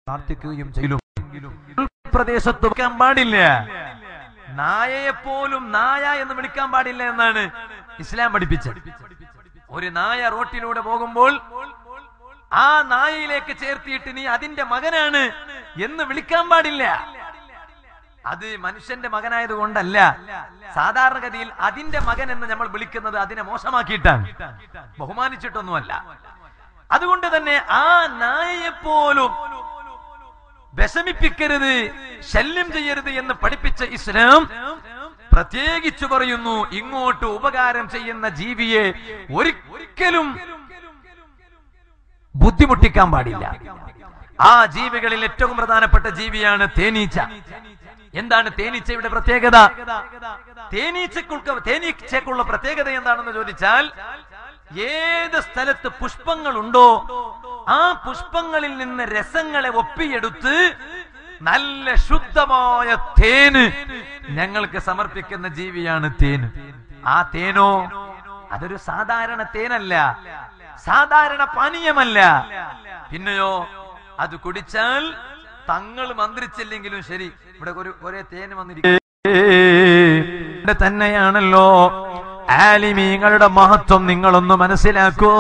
പ്രാർത്ഥിക്കുകയും ചെയ്യും പ്രദേശത്ത് വെക്കാൻ പാടില്ല നായയെ പോലും നായ എന്ന് വിളിക്കാൻ പാടില്ല എന്നാണ് ഇസ്ലാം പഠിപ്പിച്ചത് ഒരു നായ റോട്ടിലൂടെ പോകുമ്പോൾ ആ നായയിലേക്ക് ചേർത്തിയിട്ട് നീ അതിന്റെ മകനാണ് എന്ന് വിളിക്കാൻ പാടില്ല അത് മനുഷ്യന്റെ മകനായത് കൊണ്ടല്ല സാധാരണഗതിയിൽ അതിന്റെ മകൻ എന്ന് നമ്മൾ വിളിക്കുന്നത് അതിനെ മോശമാക്കിയിട്ടാണ് ബഹുമാനിച്ചിട്ടൊന്നുമല്ല അതുകൊണ്ട് തന്നെ ആ നായയെ പോലും വിഷമിപ്പിക്കരുത് ശല്യം ചെയ്യരുത് എന്ന് പഠിപ്പിച്ച ഇസ്ലാം പ്രത്യേകിച്ചു പറയുന്നു ഇങ്ങോട്ട് ഉപകാരം ചെയ്യുന്ന ജീവിയെ ഒരിക്കലും ബുദ്ധിമുട്ടിക്കാൻ പാടില്ല ആ ജീവികളിൽ ഏറ്റവും പ്രധാനപ്പെട്ട ജീവിയാണ് തേനീച്ച എന്താണ് തേനീച്ചയുടെ പ്രത്യേകത തേനീച്ചക്കുള്ള തേനീച്ചക്കുള്ള പ്രത്യേകത എന്താണെന്ന് ചോദിച്ചാൽ ഏത് സ്ഥലത്ത് പുഷ്പങ്ങളുണ്ടോ ആ പുഷ്പങ്ങളിൽ നിന്ന് രസങ്ങളെ ഒപ്പിയെടുത്ത് നല്ല ശുദ്ധമായ തേന് ഞങ്ങൾക്ക് സമർപ്പിക്കുന്ന ജീവിയാണ് തേന് ആ തേനോ അതൊരു സാധാരണ തേനല്ല സാധാരണ പാനീയമല്ല പിന്നെയോ അത് കുടിച്ചാൽ തങ്ങൾ മന്ത്രിച്ചില്ലെങ്കിലും ശരി ഇവിടെ ഒരു ഒരേ തേന് വന്നിരിക്കും തന്നെയാണല്ലോ ആലിമീങ്ങളുടെ മഹത്വം നിങ്ങളൊന്ന് മനസ്സിലാക്കൂ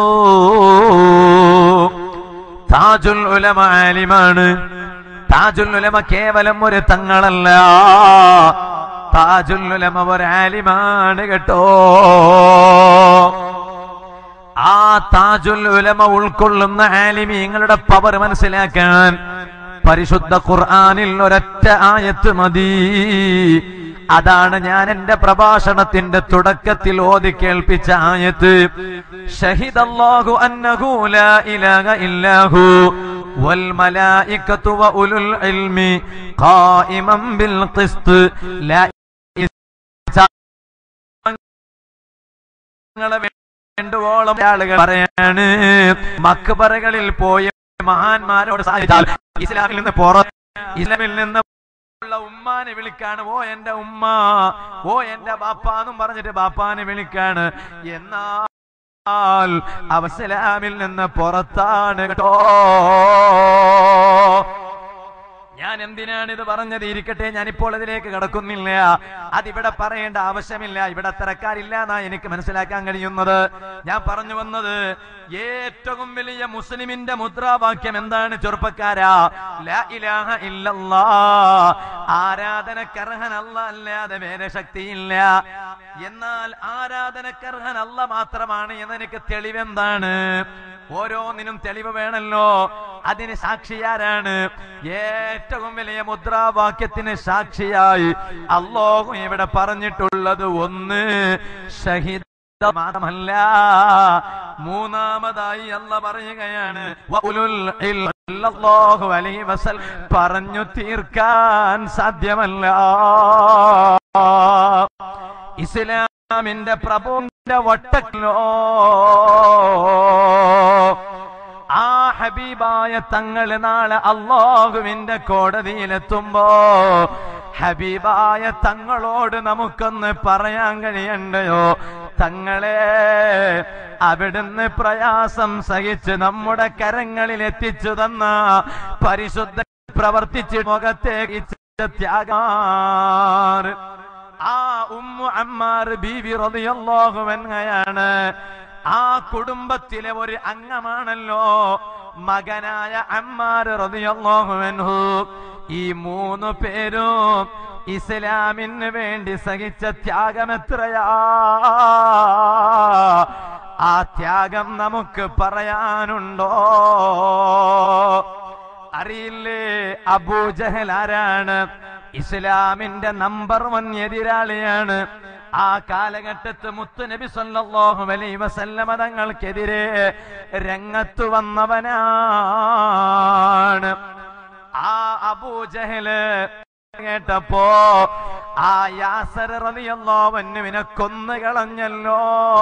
താജുൽ ഉലമ ആലിമാണ് താജുൽ ഉലമ കേവലം ഒരു തങ്ങളല്ല താജുൽ ഉലമ ഒരു ആലിമാണ് കേട്ടോ ആ താജുൽ ഉലമ ഉൾക്കൊള്ളുന്ന ആലിമീങ്ങളുടെ പവർ മനസ്സിലാക്കാൻ പരിശുദ്ധ ഖുർആനിൽ ഒരൊറ്റ ആയത്ത് മതി അതാണ് ഞാൻ എന്റെ പ്രഭാഷണത്തിന്റെ തുടക്കത്തിൽ ഓതി കേൾപ്പിച്ച ആയത്ത് ഷഹിദല്ലാഹു അന്നഹു ലാ ഇലാഹ ഇല്ലാഹു വൽ മലായികത്തു വഉലുൽ ഇൽമി ഖായിമൻ ബിൽ ഖിസ്ത് ലാ വേണ്ടുവോളം ആളുകൾ പറയാണ് മക്ബറകളിൽ പോയ മഹാന്മാരോട് സാധിച്ചാൽ ഇസ്ലാമിൽ നിന്ന് പുറത്ത് ഇസ്ലാമിൽ നിന്ന് ഉള്ള ഉമ്മാനെ വിളിക്കാണ് ഓ എന്റെ ഉമ്മ ഓ എന്റെ ബാപ്പാന്നും പറഞ്ഞിട്ട് ബാപ്പാനെ വിളിക്കാണ് എന്നാൽ അവസലാമിൽ നിന്ന് പുറത്താണ് കേട്ടോ ഞാൻ എന്തിനാണ് ഇത് പറഞ്ഞത് ഇരിക്കട്ടെ ഞാനിപ്പോൾ അതിലേക്ക് കടക്കുന്നില്ല അതിവിടെ പറയേണ്ട ആവശ്യമില്ല ഇവിടെ തിരക്കാരില്ല എന്നാ എനിക്ക് മനസ്സിലാക്കാൻ കഴിയുന്നത് ഞാൻ പറഞ്ഞു വന്നത് ഏറ്റവും വലിയ മുസ്ലിമിന്റെ മുദ്രാവാക്യം എന്താണ് ചെറുപ്പക്കാരാ ലാ ഇലാഹ ഇല്ലല്ലാ ആരാധനക്കർഹനല്ല അല്ലാതെ വേറെ ശക്തിയില്ല എന്നാൽ ആരാധനക്കർഹനല്ല മാത്രമാണ് എന്നെനിക്ക് തെളിവെന്താണ് ഓരോന്നിനും തെളിവ് വേണല്ലോ അതിന് സാക്ഷിയാരാണ് ഏറ്റവും വലിയ മുദ്രാവാക്യത്തിന് സാക്ഷിയായി അള്ളാഹു ഇവിടെ പറഞ്ഞിട്ടുള്ളത് ഒന്ന് ഷഹിദ മാത്രമല്ല മൂന്നാമതായി അല്ല പറയുകയാണ് വഉലുൽ ഇൽമി സല്ലല്ലാഹു അലൈഹി വസല്ലം പറഞ്ഞു തീർക്കാൻ സാധ്യമല്ല ഇസ്ലാമിന്റെ പ്രഭുവിന്റെ വട്ടക്കിലോ ആ ഹബീബായ തങ്ങൾ നാളെ അള്ളാഹുവിന്റെ കോടതിയിലെത്തുമ്പോ ഹബീബായ തങ്ങളോട് നമുക്കൊന്ന് പറയാൻ കഴിയണ്ടയോ തങ്ങളെ അവിടുന്ന് പ്രയാസം സഹിച്ച് നമ്മുടെ കരങ്ങളിൽ എത്തിച്ചു തന്ന പരിശുദ്ധ പ്രവർത്തിച്ച് മുഖത്തേക്ക് ത്യാഗാർ ആ ഉമ്മു അമ്മാർ ബീവി റളിയല്ലാഹു അൻഹയാണ് ആ കുടുംബത്തിലെ ഒരു അംഗമാണല്ലോ മകനായ അമ്മാർ റളിയല്ലാഹു അൻഹു ഈ മൂന്ന് പേരും ഇസ്ലാമിന് വേണ്ടി സഹിച്ച ത്യാഗം എത്രയാ ആ ത്യാഗം നമുക്ക് പറയാനുണ്ടോ അറിയില്ലേ അബൂജഹൽ ആരാണ് ഇസ്ലാമിന്റെ നമ്പർ വൺ എതിരാളിയാണ് ആ കാലഘട്ടത്ത് മുത്തു നബി സല്ലല്ലാഹു അലൈഹി വസല്ലമ തങ്ങൾക്കെതിരെ രംഗത്തു വന്നവനാണ് ആ അബൂജഹല് കേട്ടപ്പോ ആ യാസർ റളിയല്ലാഹു അൻഹുവിനെ കൊന്നു കളഞ്ഞല്ലോ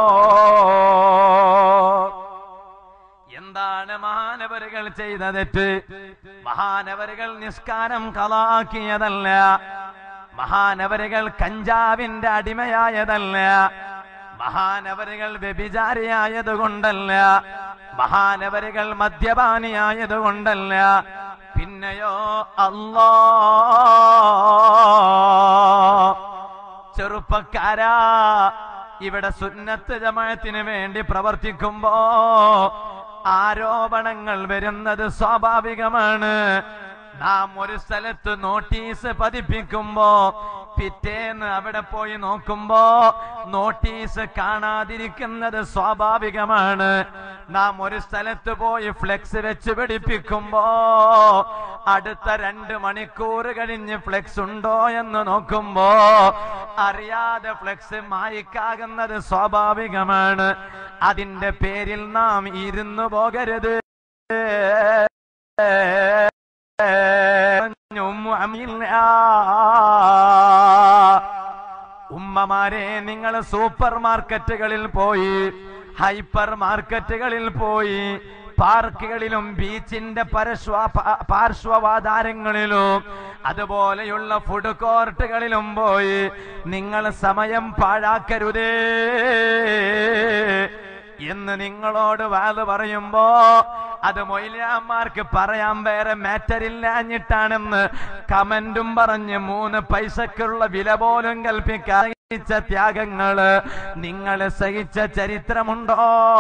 എന്താണ് മഹാനവരുകൾ ചെയ്ത തെറ്റ് മഹാനവരുകൾ നിസ്കാരം കളാക്കിയതല്ല മഹാനവരുകൾ കഞ്ചാവിന്റെ അടിമയായതല്ല മഹാനവരുകൾ വ്യഭിചാരിയായത് കൊണ്ടല്ല മഹാനവരുകൾ മദ്യപാനിയായത് കൊണ്ടല്ല പിന്നെ പിന്നെയോ അല്ലാ ചെറുപ്പക്കാരാ ഇവിടെ സുന്നത്ത് ജമാഅത്തിന് വേണ്ടി പ്രവർത്തിക്കുമ്പോ ആരോപണങ്ങൾ വരുന്നത് സ്വാഭാവികമാണ് നാം ഒരു സ്ഥലത്ത് നോട്ടീസ് പതിപ്പിക്കുമ്പോ പിറ്റേന്ന് അവിടെ പോയി നോക്കുമ്പോ നോട്ടീസ് കാണാതിരിക്കുന്നത് സ്വാഭാവികമാണ് നാം ഒരു സ്ഥലത്ത് പോയി ഫ്ലെക്സ് വെച്ച് പിടിപ്പിക്കുമ്പോ അടുത്ത രണ്ട് മണിക്കൂർ കഴിഞ്ഞ് ഫ്ലെക്സ് ഉണ്ടോ എന്ന് നോക്കുമ്പോ അറിയാതെ ഫ്ലെക്സ് മായിക്കാകുന്നത് സ്വാഭാവികമാണ് അതിന്റെ പേരിൽ നാം ഇരുന്നു പോകരുത് ഉമ്മമാരെ നിങ്ങൾ സൂപ്പർ മാർക്കറ്റുകളിൽ പോയി ഹൈപ്പർ മാർക്കറ്റുകളിൽ പോയി പാർക്കുകളിലും ബീച്ചിന്റെ പരശ്വ പ- പാർശ്വവാധാരങ്ങളിലും അതുപോലെയുള്ള ഫുഡ് കോർട്ടുകളിലും പോയി നിങ്ങൾ സമയം പാഴാക്കരുതേ എന്ന് നിങ്ങളോട് വാത് പറയുമ്പോ അത് മൊയിലാമാർക്ക് പറയാൻ വേറെ മാറ്ററില്ലാഞ്ഞിട്ടാണെന്ന് കമന്റും പറഞ്ഞ് മൂന്ന് പൈസക്കുള്ള വില പോലും കൽപ്പിക്കാൻ സഹിച്ച ത്യാഗങ്ങള് നിങ്ങൾ സഹിച്ച ചരിത്രമുണ്ടോ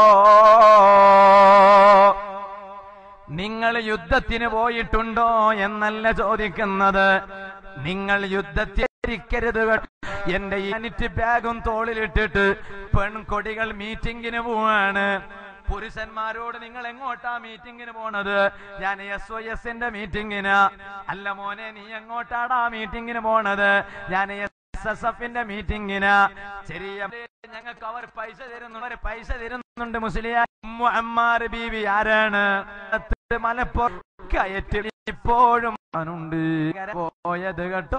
നിങ്ങൾ യുദ്ധത്തിന് പോയിട്ടുണ്ടോ എന്നല്ല ചോദിക്കുന്നത് നിങ്ങൾ യുദ്ധത്തിരിക്കരുത് എന്റെ യൂണിറ്റ് ബാഗും തോളിലിട്ടിട്ട് പെൺകൊടികൾ മീറ്റിംഗിന് പോവാണ് പുരുഷന്മാരോട് നിങ്ങൾ എങ്ങോട്ടാ മീറ്റിംഗിന് പോണത് ഞാൻ എസ് ഒ എസിന്റെ മീറ്റിംഗിന് അല്ല മോനെ നീ എങ്ങോട്ടാടാ മീറ്റിംഗിന് പോണത് ഞാൻ എസ് എസ് എഫിന്റെ മീറ്റിംഗിന് ചെറിയ ഞങ്ങൾക്ക് അവർ പൈസ തരുന്നു അവർ പൈസ തരുന്നുണ്ട് മുസ്ലിം അമ്മാർ ബീവി ആരാണ് മലപ്പുറം കയറ്റിൽ ഇപ്പോഴും അവനുണ്ട് പോയത് കേട്ടോ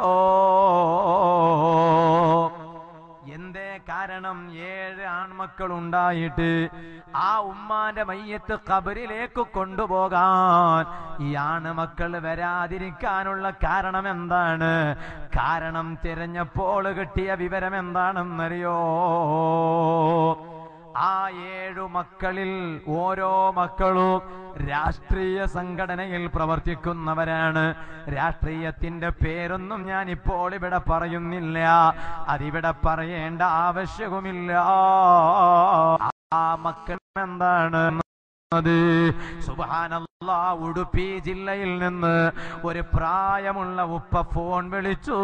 എന്തേ കാരണം ഏഴ് ആൺമക്കൾ ഉണ്ടായിട്ട് ആ ഉമ്മാന്റെ മയ്യത്ത് കബറിലേക്ക് കൊണ്ടുപോകാൻ ഈ ആൺമക്കൾ വരാതിരിക്കാനുള്ള കാരണം എന്താണ് കാരണം തിരഞ്ഞപ്പോൾ കിട്ടിയ വിവരം എന്താണെന്നറിയോ ആ ഏഴു മക്കളിൽ ഓരോ മക്കളും രാഷ്ട്രീയ സംഘടനയിൽ പ്രവർത്തിക്കുന്നവരാണ് രാഷ്ട്രീയത്തിന്റെ പേരൊന്നും ഞാൻ ഇപ്പോൾ ഇവിടെ പറയുന്നില്ല അതിവിടെ പറയേണ്ട ആവശ്യവുമില്ല ആ മക്കൾ എന്താണ് അത് സുബാനല്ലാ ഉടുപ്പി ജില്ലയിൽ നിന്ന് ഒരു പ്രായമുള്ള ഉപ്പ ഫോൺ വിളിച്ചു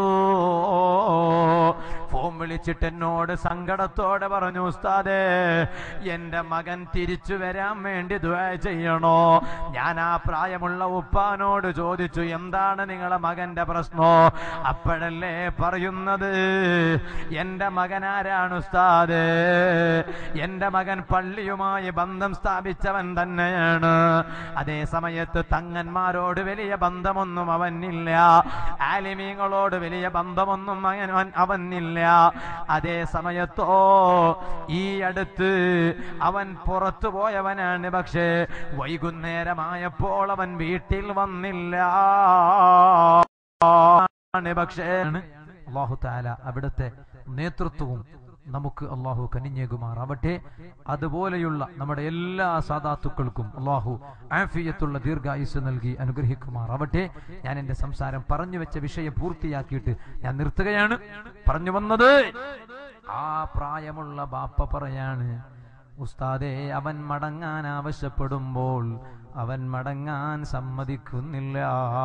ഫോൺ വിളിച്ചിട്ട് എന്നോട് സങ്കടത്തോടെ പറഞ്ഞു ഉസ്താദേ എന്റെ മകൻ തിരിച്ചു വരാൻ വേണ്ടി ദുആ ചെയ്യണോ ഞാൻ ആ പ്രായമുള്ള ഉപ്പാനോട് ചോദിച്ചു എന്താണ് നിങ്ങളെ മകന്റെ പ്രശ്നോ അപ്പോഴല്ലേ പറയുന്നത് എന്റെ മകൻ ആരാണ് ഉസ്താദ് എന്റെ മകൻ പള്ളിയുമായി ബന്ധം സ്ഥാപിച്ചവൻ തന്നെയാണ് അതേ സമയത്ത് തങ്ങന്മാരോട് വലിയ ബന്ധമൊന്നും അവനില്ല ആലിമീങ്ങളോട് വലിയ ബന്ധമൊന്നും അവൻ അവനില്ല അതേ സമയത്തോ ഈ അടുത്ത് അവൻ പുറത്തു പോയവനാണ് പക്ഷേ വൈകുന്നേരമായപ്പോൾ അവൻ വീട്ടിൽ വന്നില്ല പക്ഷേ അള്ളാഹു താല അവിടുത്തെ നേതൃത്വവും നമുക്ക് അള്ളാഹു കനിഞ്ഞേകുമാറാവട്ടെ അതുപോലെയുള്ള നമ്മുടെ എല്ലാ സാധാത്തുക്കൾക്കും അള്ളാഹു ആഫിയത്തുള്ള ദീർഘായുസ് നൽകി അനുഗ്രഹിക്കുമാറാവട്ടെ ഞാൻ എന്റെ സംസാരം പറഞ്ഞു വെച്ച വിഷയം പൂർത്തിയാക്കിയിട്ട് ഞാൻ നിർത്തുകയാണ് പറഞ്ഞു വന്നത് ആ പ്രായമുള്ള ബാപ്പ പറയാണ് ഉസ്താദെ അവൻ മടങ്ങാൻ ആവശ്യപ്പെടുമ്പോൾ അവൻ മടങ്ങാൻ സമ്മതിക്കുന്നില്ല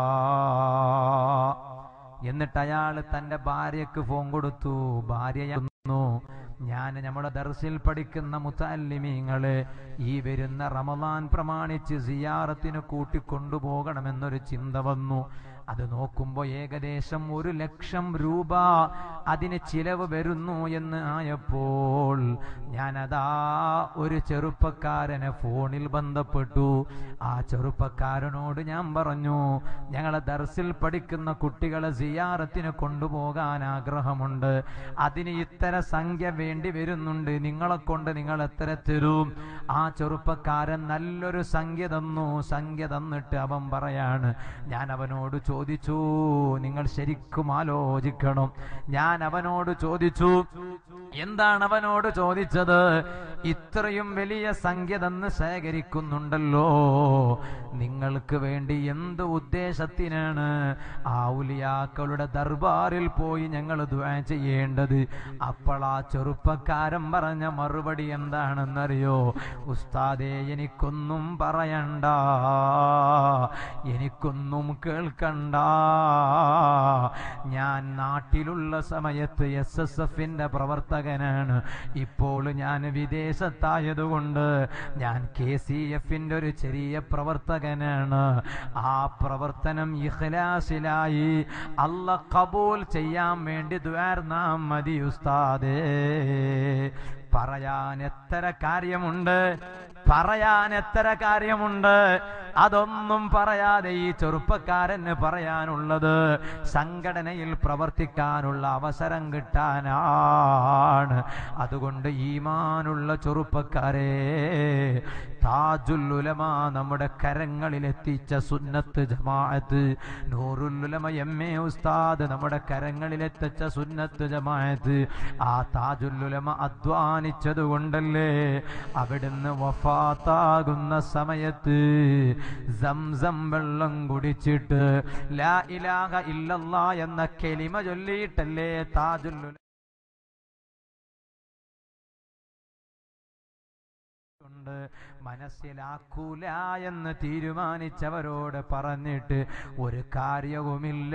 എന്നിട്ട് അയാൾ തന്റെ ഭാര്യക്ക് ഫോൺ കൊടുത്തു ഭാര്യ ഞാൻ നമ്മുടെ ദർസിൽ പഠിക്കുന്ന മുത്താലിമീങ്ങളെ ഈ വരുന്ന റമദാൻ പ്രമാണിച്ച് സിയാറത്തിന് കൂട്ടിക്കൊണ്ടുപോകണമെന്നൊരു ചിന്ത വന്നു അത് നോക്കുമ്പോൾ ഏകദേശം ഒരു ലക്ഷം രൂപ അതിന് ചിലവ് വരുന്നു എന്ന് ആയപ്പോൾ ഞാനതാ ഒരു ചെറുപ്പക്കാരനെ ഫോണിൽ ബന്ധപ്പെട്ടു ആ ചെറുപ്പക്കാരനോട് ഞാൻ പറഞ്ഞു ഞങ്ങളെ ദർസിൽ പഠിക്കുന്ന കുട്ടികളെ സിയാറത്തിന് കൊണ്ടുപോകാൻ ആഗ്രഹമുണ്ട് അതിന് ഇത്തര സംഖ്യ തരേണ്ടി വരുന്നുണ്ട് നിങ്ങളെ കൊണ്ട് നിങ്ങൾ എത്ര തരും ആ ചെറുപ്പക്കാരൻ നല്ലൊരു സംഖ്യ തന്നു സംഖ്യ തന്നിട്ട് അവൻ പറയാണ് ഞാൻ അവനോട് ചോദിച്ചു നിങ്ങൾ ശരിക്കും ആലോചിക്കണം ഞാൻ അവനോട് ചോദിച്ചു എന്താണ് അവനോട് ചോദിച്ചത് ഇത്രയും വലിയ സംഖ്യ തന്ന് ശേഖരിക്കുന്നുണ്ടല്ലോ നിങ്ങൾക്ക് വേണ്ടി എന്ത് ഉദ്ദേശത്തിനാണ് ആ ഉലിയാക്കളുടെ ദർബാറിൽ പോയി ഞങ്ങൾ ദുആ ചെയ്യേണ്ടത് അപ്പോൾ ആ ചെറുപ്പക്കാരൻ പറഞ്ഞ മറുപടി എന്താണെന്നറിയോ ഉസ്താദേ എനിക്കൊന്നും പറയണ്ട എനിക്കൊന്നും കേൾക്കണ്ട ഞാൻ നാട്ടിലുള്ള സമയത്ത് എസ് എസ് എഫിന്റെ പ്രവർത്തകനാണ് ഇപ്പോൾ ഞാൻ വിദേശത്തായതുകൊണ്ട് ഞാൻ കെ സി എഫിന്റെ ഒരു ചെറിയ പ്രവർത്തകനാണ് ആ പ്രവർത്തനം ഇഖ്ലാസിലായി അല്ല കബൂൽ ചെയ്യാൻ വേണ്ടി ദ്വാർന്നാ മതി ഉസ്താദേ പറയാൻ എത്ര കാര്യമുണ്ട് പറയാൻ എത്ര കാര്യമുണ്ട് അതൊന്നും പറയാതെ ഈ ചെറുപ്പക്കാരന് പറയാനുള്ളത് സംഘടനയിൽ പ്രവർത്തിക്കാനുള്ള അവസരം കിട്ടാനാണ് അതുകൊണ്ട് ഈമാനുള്ള ചെറുപ്പക്കാരെ താജുല്ലുലമ നമ്മുടെ കരങ്ങളിൽ എത്തിച്ച സുന്നത്ത് ജമാഅത്ത് നൂറുല്ലുലമ എം എ ഉസ്താദ് നമ്മുടെ കരങ്ങളിൽ എത്തിച്ച സുന്നത്ത് ജമാഅത്ത് ആ താജുല്ലുലമ അധ്വാനിച്ചത് കൊണ്ടല്ലേ അവിടുന്ന് വഫാത്താകുന്ന സമയത്ത് സംസം വെള്ളം കുടിച്ചിട്ട് ലാ ഇലാഹ ഇല്ലല്ലാ എന്ന കെലിമ ചൊല്ലിയിട്ടല്ലേ താജുല്ലുല കൊണ്ട് മനസ്സിലാക്കൂല എന്ന് തീരുമാനിച്ചവരോട് പറഞ്ഞിട്ട് ഒരു കാര്യവുമില്ല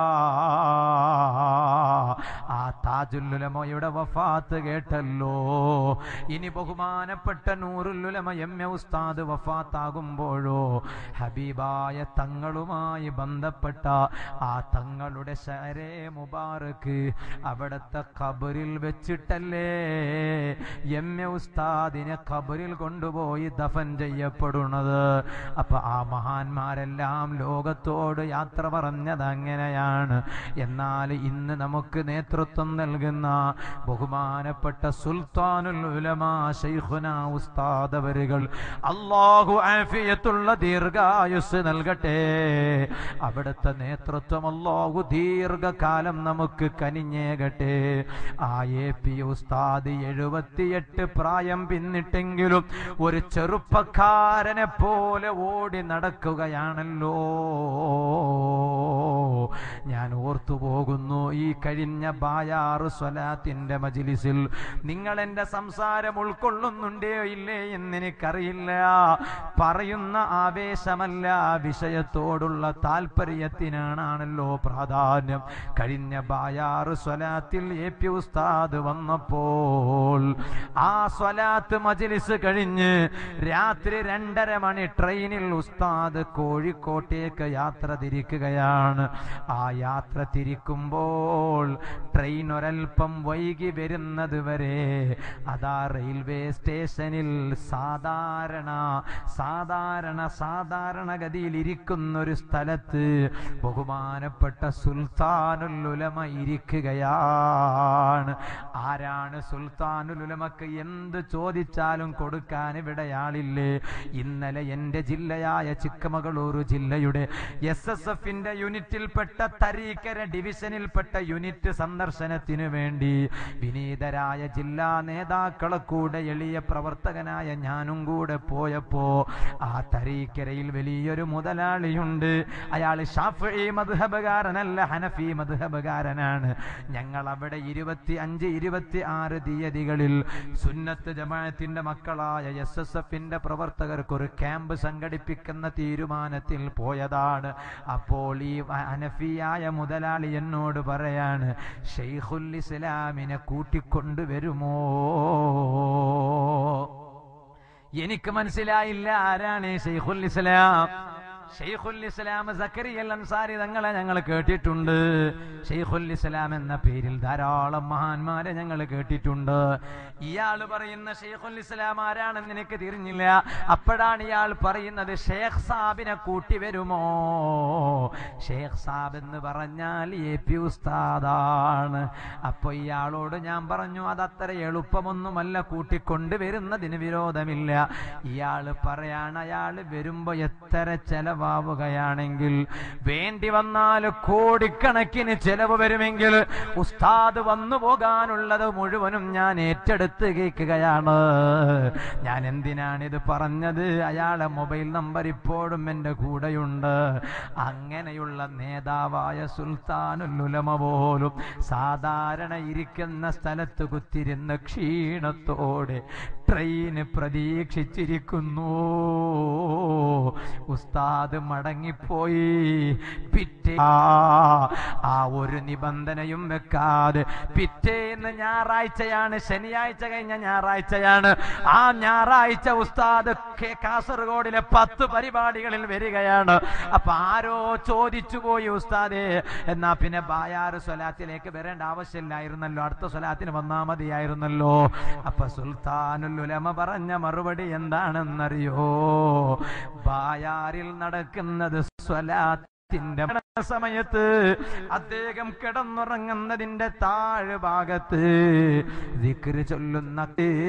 ആ താജുല്ലുലമയുടെ വഫാത്ത് കേട്ടല്ലോ ഇനി ബഹുമാനപ്പെട്ട നൂറുല്ലുലമ എം എ ഉസ്താദ് വഫാത്താകുമ്പോഴോ ഹബീബായ തങ്ങളുമായി ബന്ധപ്പെട്ട ആ തങ്ങളുടെ ശരേ മുബാറക്ക് അവിടുത്തെ ഖബറിൽ വെച്ചിട്ടല്ലേ എം എ ഉസ്താദിനെ ഖബറിൽ കൊണ്ടുപോയി ദഫൻ ചെയ്യപ്പെടുന്നത് അപ്പൊ ആ മഹാന്മാരെല്ലാം ലോകത്തോട് യാത്ര പറഞ്ഞത് അങ്ങനെയാണ് എന്നാൽ ഇന്ന് നമുക്ക് നേതൃത്വം നൽകുന്ന ബഹുമാനപ്പെട്ട സുൽത്താനുൽ ഉലമാ ശൈഖുന ഉസ്താദ് അവരുകൾ അള്ളാഹു ആഫിയത്തുള്ള ദീർഘായുസ് നൽകട്ടെ അവിടുത്തെ നേതൃത്വം അള്ളാഹു ദീർഘകാലം നമുക്ക് കനിഞ്ഞേകട്ടെ ആ എ പി ഉസ്താദ് എഴുപത്തിയെട്ട് പ്രായം പിന്നിട്ടെങ്കിലും ഒരു ചെറുപ്പക്കാരനെ പോലെ ഓടി നടക്കുകയാണല്ലോ ഞാൻ ഓർത്തു പോകുന്നു ഈ കഴിഞ്ഞ ബായാറ് സ്വലാത്തിന്റെ മജിലിസിൽ നിങ്ങൾ എന്റെ സംസാരം ഉൾക്കൊള്ളുന്നുണ്ടോ ഇല്ലേ എന്നെനിക്കറിയില്ല പറയുന്ന ആവേശമല്ല വിഷയത്തോടുള്ള താല്പര്യത്തിനാണല്ലോ പ്രാധാന്യം കഴിഞ്ഞ ബായാറ് സ്വലാത്തിൽ എ പി ഉസ്താദ് വന്നപ്പോൾ ആ സ്വലാത്ത് മജിലിസ് കഴിഞ്ഞ് രാത്രി രണ്ടര മണി ട്രെയിനിൽ ഉസ്താദ് കോഴിക്കോട്ടേക്ക് യാത്ര തിരിക്കുകയാണ് ആ യാത്ര തിരിക്കുമ്പോൾ ട്രെയിൻ ഒരൽപ്പം വൈകി വരുന്നത് വരെ അതാ റെയിൽവേ സ്റ്റേഷനിൽ സാധാരണ സാധാരണ സാധാരണഗതിയിൽ ഇരിക്കുന്ന ഒരു സ്ഥലത്ത് ബഹുമാനപ്പെട്ട സുൽത്താനുൽ ഉലമ ഇരിക്കുകയാണ് ആരാണ് സുൽത്താനുൽ ഉലമക്ക് എന്ത് ചോദിച്ചാലും കൊടുക്കാൻ ഇവിടെ ആളില്ലേ ഇന്നലെ എന്റെ ജില്ലയായ ചിക്കമകളൂർ ജില്ലയുടെ എസ് എസ് എഫിന്റെ യൂണിറ്റിൽപ്പെട്ട തരീക്കര ഡിവിഷനിൽപ്പെട്ട യൂണിറ്റ് സന്ദർശനത്തിനു വേണ്ടി വിനീതരായ ജില്ലാ നേതാക്കളെ കൂടെ എളിയ പ്രവർത്തകനായ ഞാനും കൂടെ പോയപ്പോ ആ തരീക്കരയിൽ വലിയൊരു മുതലാളിയുണ്ട് അയാൾ ഷാഫി മധുഹബകാരനല്ല ഹനഫി മധുഹബകാരനാണ് ഞങ്ങൾ അവിടെ ഇരുപത്തി അഞ്ച് ഇരുപത്തി ആറ് തീയതികളിൽ സുന്നത്ത് ജമാഅത്തിന്റെ മക്കളായ എസ് എസ് എഫിന്റെ പ്രവർത്തകർക്ക് ഒരു ക്യാമ്പ് സംഘടിപ്പിക്കുന്ന തീരുമാനത്തിൽ പോയതാണ് അപ്പോൾ ഈ അനഫിയായ മുതലാളി എന്നോട് പറയാണ് ഷെയ്ഖുൽ ഇസ്ലാമിനെ കൂട്ടിക്കൊണ്ടുവരുമോ എനിക്ക് മനസ്സിലായില്ല ആരാണ് ഈ ഷെയ്ഖുൽ ഇസ്ലാം ഷെയ്ഖുൽ ഇസ്ലാം സക്കരിയൽ അൻസാരി തങ്ങളെ ഞങ്ങൾ കേട്ടിട്ടുണ്ട് ഷെയ്ഖുൽ ഇസ്ലാം എന്ന പേരിൽ ധാരാളം മഹാന്മാരെ ഞങ്ങൾ കേട്ടിട്ടുണ്ട് ഇയാൾ പറയുന്ന ഷെയ്ഖുൽ ഇസ്ലാം ആരാണെന്ന് എനിക്ക് തിരിഞ്ഞില്ല അപ്പോഴാണ് ഇയാൾ പറയുന്നത് ഷേഖ് സാബിനെ കൂട്ടി വരുമോ ഷേഖ് സാബ് എന്ന് പറഞ്ഞാൽ എ പി ഉസ്താദാണ് അപ്പൊ ഇയാളോട് ഞാൻ പറഞ്ഞു അതത്ര എളുപ്പമൊന്നുമല്ല കൂട്ടിക്കൊണ്ട് വരുന്നതിന് വിരോധമില്ല ഇയാള് പറയാണ് അയാള് വരുമ്പോ എത്ര ചെലവാവുകയാണെങ്കിൽ വേണ്ടി വന്നാൽ കോടിക്കണക്കിന് ചെലവ് വരുമെങ്കിൽ ഉസ്താദ് വന്നു പോകാനുള്ളത് മുഴുവനും ഞാൻ ഏറ്റെടുത്ത് കേൾക്കുകയാണ് ഞാൻ എന്തിനാണിത് പറഞ്ഞത് അയാളെ മൊബൈൽ നമ്പർ ഇപ്പോഴും എൻ്റെ കൂടെയുണ്ട് അങ്ങനെയുള്ള നേതാവായ സുൽത്താനുലുലമ പോലും സാധാരണ ഇരിക്കുന്ന സ്ഥലത്ത് കുത്തിരുന്ന ക്ഷീണത്തോടെ ട്രെയിന് പ്രതീക്ഷിച്ചിരിക്കുന്നു ഉസ്താദ് മടങ്ങിപ്പോയി പിറ്റേ ആ ആ ഒരു നിബന്ധനയും വെക്കാതെ പിറ്റേന്ന് ഞായറാഴ്ചയാണ് ശനിയാഴ്ച കഴിഞ്ഞ ഞായറാഴ്ചയാണ് ആ ഞായറാഴ്ച ഉസ്താദ് കെ- കാസർഗോഡിലെ പത്ത് പരിപാടികളിൽ വരികയാണ് അപ്പൊ ആരോ ചോദിച്ചു പോയി ഉസ്താദേ എന്നാ പിന്നെ ബായാറ് സ്വലാത്തിലേക്ക് വരേണ്ട ആവശ്യമില്ലായിരുന്നല്ലോ അടുത്ത സ്വലാത്തിന് വന്നാ മതിയായിരുന്നല്ലോ അപ്പൊ സുൽത്താനുൽ ഉലമ പറഞ്ഞ മറുപടി എന്താണെന്നറിയോ ബായാറിൽ നടക്കുന്നത് സ്വലാത്ത് ത്തിന്റെ സമയത്ത് അദ്ദേഹം കിടന്നുറങ്ങുന്നതിന്റെ താഴ് ഭാഗത്ത് ദിക്റ് ചൊല്ലുന്ന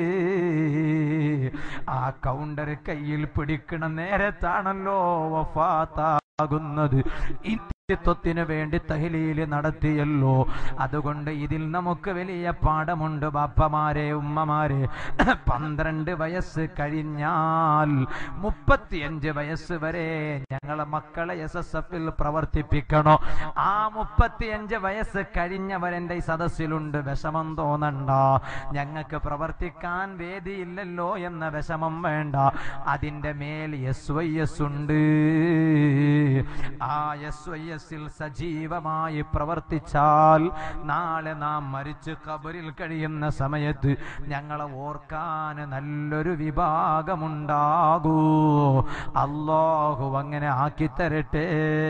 ആ കൗണ്ടർ കയ്യിൽ പിടിക്കണ നേരത്താണല്ലോ വഫാത്താകുന്നത് ത്വത്തിന് വേണ്ടി തഹലീല് നടത്തിയല്ലോ അതുകൊണ്ട് ഇതിൽ നമുക്ക് വലിയ പാഠമുണ്ട് ബാപ്പമാരെ ഉമ്മമാരെ പന്ത്രണ്ട് വയസ്സ് കഴിഞ്ഞാൽ മുപ്പത്തിയഞ്ച് വയസ്സ് വരെ ഞങ്ങളെ മക്കളെ എസ് എസ് എഫിൽ പ്രവർത്തിപ്പിക്കണോ ആ മുപ്പത്തിയഞ്ച് വയസ്സ് കഴിഞ്ഞവരെന്റെ ഈ സദസ്സിലുണ്ട് വിഷമം തോന്നണ്ട ഞങ്ങൾക്ക് പ്രവർത്തിക്കാൻ വേദിയില്ലല്ലോ എന്ന വിഷമം വേണ്ട അതിന്റെ മേൽ എസ് വൈ എസ് ഉണ്ട് ആ എസ് വൈ എസിൽ സജീവമായി പ്രവർത്തിച്ചാൽ നാളെ നാം മരിച്ച് ഖബറിൽ കഴിയുന്ന സമയത്ത് ഞങ്ങളെ ഓർക്കാൻ നല്ലൊരു വിഭാഗമുണ്ടാകൂ അള്ളാഹു അങ്ങനെ ആക്കിത്തരട്ടെ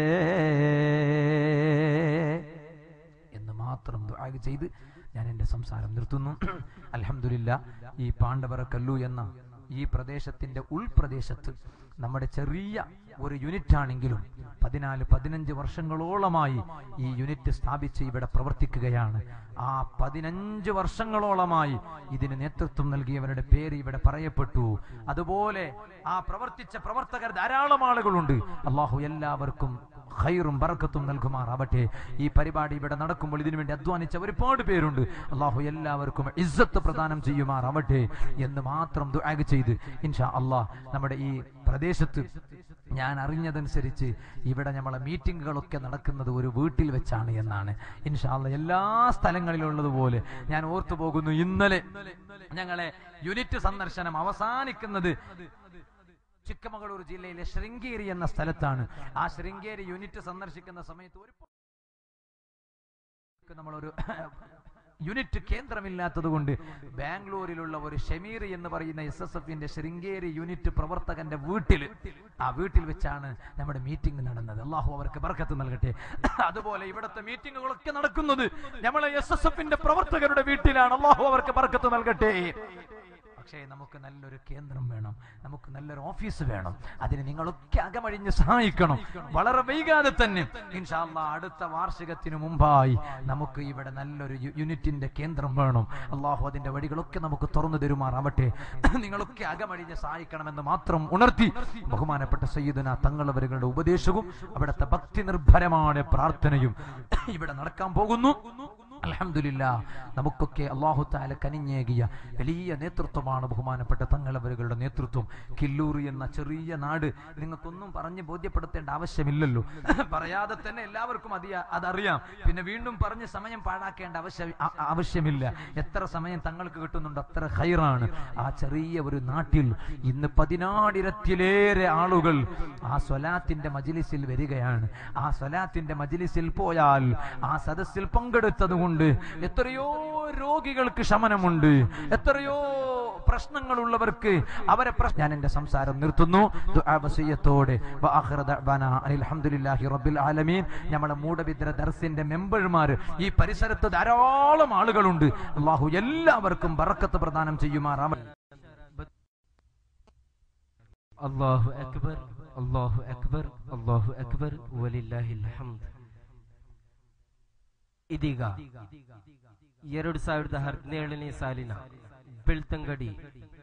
എന്ന് മാത്രം ദുആ ചെയ്ത് ഞാൻ എൻ്റെ സംസാരം നിർത്തുന്നു അൽഹംദുലില്ല ഈ പാണ്ഡവറ കല്ലു എന്ന ഈ പ്രദേശത്തിന്റെ ഉൾപ്രദേശത്ത് നമ്മുടെ ചെറിയ ഒരു യൂണിറ്റ് ആണെങ്കിലും പതിനാല് പതിനഞ്ച് വർഷങ്ങളോളമായി ഈ യൂണിറ്റ് സ്ഥാപിച്ച് ഇവിടെ പ്രവർത്തിക്കുകയാണ് ആ പതിനഞ്ച് വർഷങ്ങളോളമായി ഇതിന് നേതൃത്വം നൽകിയവരുടെ പേര് ഇവിടെ പറയപ്പെട്ടു അതുപോലെ ആ പ്രവർത്തിച്ച പ്രവർത്തകർ ധാരാളം ആളുകളുണ്ട് അള്ളാഹു എല്ലാവർക്കും ഖൈറും ബർക്കത്തും നൽകുമാറാവട്ടെ ഈ പരിപാടി ഇവിടെ നടക്കുമ്പോൾ ഇതിനു വേണ്ടി അധ്വാനിച്ച ഒരുപാട് പേരുണ്ട് അള്ളാഹു എല്ലാവർക്കും ഇസ്സത്ത് പ്രദാനം ചെയ്യുമാറാവട്ടെ എന്ന് മാത്രം ദുആ ചെയ്ത് ഇൻഷാ അള്ളാഹ് നമ്മുടെ ഈ പ്രദേശത്ത് ഞാൻ അറിഞ്ഞതനുസരിച്ച് ഇവിടെ നമ്മളെ മീറ്റിങ്ങുകളൊക്കെ നടക്കുന്നത് ഒരു വീട്ടിൽ വെച്ചാണ് എന്നാണ് ഇൻഷാല്ല എല്ലാ സ്ഥലങ്ങളിലുള്ളതുപോലെ ഞാൻ ഓർത്തു പോകുന്നു ഇന്നലെ ഞങ്ങളെ യൂണിറ്റ് സന്ദർശനം അവസാനിക്കുന്നത് ചിക്കമകളൂർ ജില്ലയിലെ ശൃംഗേരി എന്ന സ്ഥലത്താണ് ആ ശൃംഗേരി യൂണിറ്റ് സന്ദർശിക്കുന്ന സമയത്ത് ഒരു നമ്മളൊരു യൂണിറ്റ് കേന്ദ്രമില്ലാത്തത് കൊണ്ട് ബാംഗ്ലൂരിലുള്ള ഒരു ഷമീർ എന്ന് പറയുന്ന എസ് എസ് എഫിന്റെ ശൃംഗേരി യൂണിറ്റ് പ്രവർത്തകന്റെ വീട്ടിൽ ആ വീട്ടിൽ വെച്ചാണ് നമ്മുടെ മീറ്റിംഗ് നടന്നത് അള്ളാഹു അവർക്ക് ബർക്കത്ത് നൽകട്ടെ അതുപോലെ ഇവിടുത്തെ മീറ്റിങ്ങുകളൊക്കെ നടക്കുന്നത് നമ്മളെ എസ് എസ് എഫിന്റെ പ്രവർത്തകരുടെ വീട്ടിലാണ് അള്ളാഹു അവർക്ക് ബർക്കത്ത് നൽകട്ടെ പക്ഷേ നമുക്ക് നല്ലൊരു കേന്ദ്രം വേണം നമുക്ക് നല്ലൊരു ഓഫീസ് വേണം അതിന് നിങ്ങളൊക്കെ അകമഴിഞ്ഞ് സഹായിക്കണം വളരെ വൈകാതെ തന്നെ ഇൻഷാല്ല അടുത്ത വാർഷികത്തിന് മുമ്പായി നമുക്ക് ഇവിടെ നല്ലൊരു യു- യൂണിറ്റിന്റെ കേന്ദ്രം വേണം അള്ളാഹു അതിന്റെ വഴികളൊക്കെ നമുക്ക് തുറന്നു തരുമാറാവട്ടെ നിങ്ങളൊക്കെ അകമഴിഞ്ഞ് സഹായിക്കണമെന്ന് മാത്രം ഉണർത്തി ബഹുമാനപ്പെട്ട സയ്യിദന തങ്ങളവരുടെ ഉപദേശവും അവിടുത്തെ ഭക്തി നിർഭരമായ പ്രാർത്ഥനയും ഇവിടെ നടക്കാൻ പോകുന്നു അലഹമില്ല നമുക്കൊക്കെ അള്ളാഹു താല കനിഞ്ഞേകിയ വലിയ നേതൃത്വമാണ് ബഹുമാനപ്പെട്ട തങ്ങളവരുകളുടെ നേതൃത്വം കില്ലൂർ എന്ന ചെറിയ നാട് നിങ്ങൾക്കൊന്നും പറഞ്ഞ് ബോധ്യപ്പെടുത്തേണ്ട ആവശ്യമില്ലല്ലോ പറയാതെ തന്നെ എല്ലാവർക്കും അതിയ അതറിയാം പിന്നെ വീണ്ടും പറഞ്ഞ് സമയം പാഴാക്കേണ്ട ആവശ്യം ആ- ആവശ്യമില്ല എത്ര സമയം തങ്ങൾക്ക് കിട്ടുന്നുണ്ടോ അത്ര ഹൈറാണ് ആ ചെറിയ ഒരു നാട്ടിൽ ഇന്ന് പതിനായിരത്തിലേറെ ആളുകൾ ആ സ്വലാത്തിന്റെ മജിലിസിൽ വരികയാണ് ആ സ്വലാത്തിന്റെ മജിലിസിൽ പോയാൽ ആ സദസ്സിൽ പങ്കെടുത്തത് കൊണ്ട് എത്രയോ രോഗികൾക്ക് ശമനമുണ്ട് എത്രയോ പ്രശ്നങ്ങളുള്ളവർക്ക് അവരെ പ്രശ്- ഞാൻ എന്റെ സംസാരം നിർത്തുന്നു ദുആ വസിയ്യത്തോടെ വആഖിറ ദഅ്വാനാ അനിൽ ഹംദുലില്ലാഹി റബ്ബിൽ ആലമീൻ നമ്മുടെ മൂടബിദ്ര ദർസിന്റെ മെമ്പർമാർ ഈ പരിസരത്ത് ധാരാളം ആളുകളുണ്ട് അള്ളാഹു എല്ലാവർക്കും ബറക്കത്ത് പ്രദാനം ചെയ്യുമാറാവട്ടെ ಅಲ್ಲಾಹು ಅಕ್ಬರ್ ಅಲ್ಲಾಹು ಅಕ್ಬರ್ ಅಲ್ಲಾಹು ಅಕ್ಬರ್ ವಲಿಲ್ಲಾಹಿಲ್ ಹಮ್ದ್ ಇದೀಗ ಎರಡು ಸಾವಿರದ ಹದಿನೇಳನೇ ಸಾಲಿನ ಬೆಳ್ತಂಗಡಿ